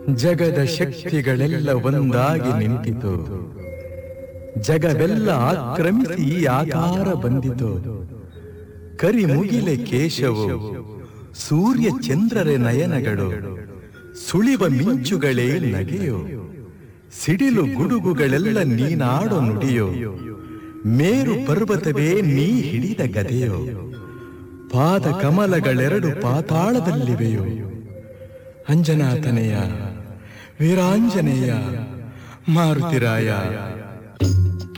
ಜಗದ ಶಕ್ತಿಗಳೆಲ್ಲ ಒಂದಾಗಿ ನಿಂತಿತು ಜಗವೆಲ್ಲ ಆಕ್ರಮಿಸಿ ಆಕಾರ ಬಂದಿತು ಕರಿ ಮುಗಿಲೆ ಕೇಶವು ಸೂರ್ಯ ಚಂದ್ರರ ನಯನಗಳು ಸುಳಿವ ಮಿಂಚುಗಳೇ ನಗೆಯೋ ಸಿಡಿಲು ಗುಡುಗುಗಳೆಲ್ಲ ನೀನಾಡೋ ನುಡಿಯೋ ಮೇರು ಪರ್ವತವೇ ನೀ ಹಿಡಿದ ಗದೆಯೋ ಪಾದ ಕಮಲಗಳೆರಡು ಪಾತಾಳದಲ್ಲಿವೆಯೋ ಅಂಜನಾತನೆಯ ವೀರಾಂಜನೇಯ ಮಾರುತಿರಾಯ